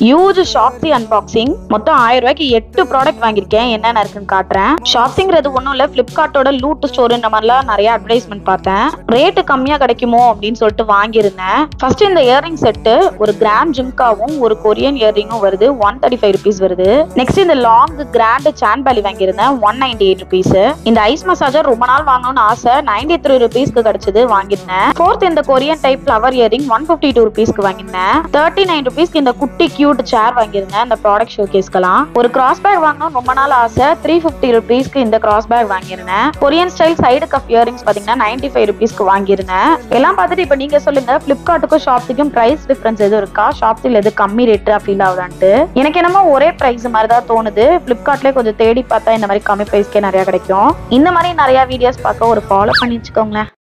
huge Shopsy unboxing மொத்தம் ஆயிரம் ரூபாய்க்கு எட்டு ப்ராடக்ட் வாங்கியிருக்கேன் என்னென்ன இருக்குன்னு காட்டுறேன் ஷாப்ஸிங்கிறது ஒன்றும் இல்லை ஃப்ளிப்கார்ட்டோட லூட் ஸ்டோர் இந்த மாதிரிலாம் நிறைய அட்வர்டைஸ்மெண்ட் பார்த்தேன் ரேட்டு கம்மியாக கிடைக்குமோ அப்படின்னு சொல்லிட்டு வாங்கியிருந்தேன் ஃபர்ஸ்ட் இந்த இயரிங் செட்டு ஒரு கிராண்ட் ஜிம்காவும் ஒரு கொரியன் இயரிங்கும் வருது ஒன் தேர்ட்டி ஃபைவ் ருபீஸ் வருது நெக்ஸ்ட் இந்த லாங் கிராண்ட் சான் பேலி வாங்கியிருந்தேன் ஒன் நைன்டி எயிட் ருபீஸ் இந்த ஐஸ் மசாஜர் ரொம்ப நாள் வாங்கணும்னு ஆசை நைன்டி த்ரீ ருபீஸ்க்கு கிடைச்சது வாங்கியிருந்தேன் ஃபோர்த் இந்த Korean type flower earring one fifty two ருபீஸ்க்கு வாங்கியிருந்தேன் தேர்ட்டி நைன் ருபீஸ்க்கு இந்த குட்டி கியூட் சேர் வாங்கியிருந்தேன் இந்த ப்ராடக்ட் ஷோகேஸ்க்கெல்லாம் ஒரு கிராஸ் பேக் வாங்கணும் ரொம்ப நாள் ஆசை த்ரீ ஃபிஃப்டி ருபீஸ்க்கு இந்த கிராஸ் பேக் வாங்கியிருந்தேன் Korean style side cup earrings பாத்தீங்கன்னா நைன்டி ஃபைவ் ருபீஸ்க்கு வாங்கியிருந்தேன் எல்லாம் பார்த்துட்டு இப்போ நீங்க சொல்லுங்க ஃபிளிப்கார்ட்டுக்கும் ஷாப்ஸுக்கும் பிரைஸ் டிஃபரன்ஸ் எதுவும் இருக்கா ஷாப்ஸில் எது கம்மி ரேட்டா ஃபீல் ஆகுதான்ட்டு எனக்கு என்னமோ ஒரே பிரைஸ் மாதிரி தான் தோணுது ஃபிளிப்கார்ட்லேயே கொஞ்சம் தேடி பார்த்தா இந்த மாதிரி கம்மி பிரைஸ்க்கே நிறைய கிடைக்கும் இந்த மாதிரி நிறைய வீடியோஸ் பார்க்க ஒரு ஃபாலோ பண்ணி வச்சுக்கோங்களேன்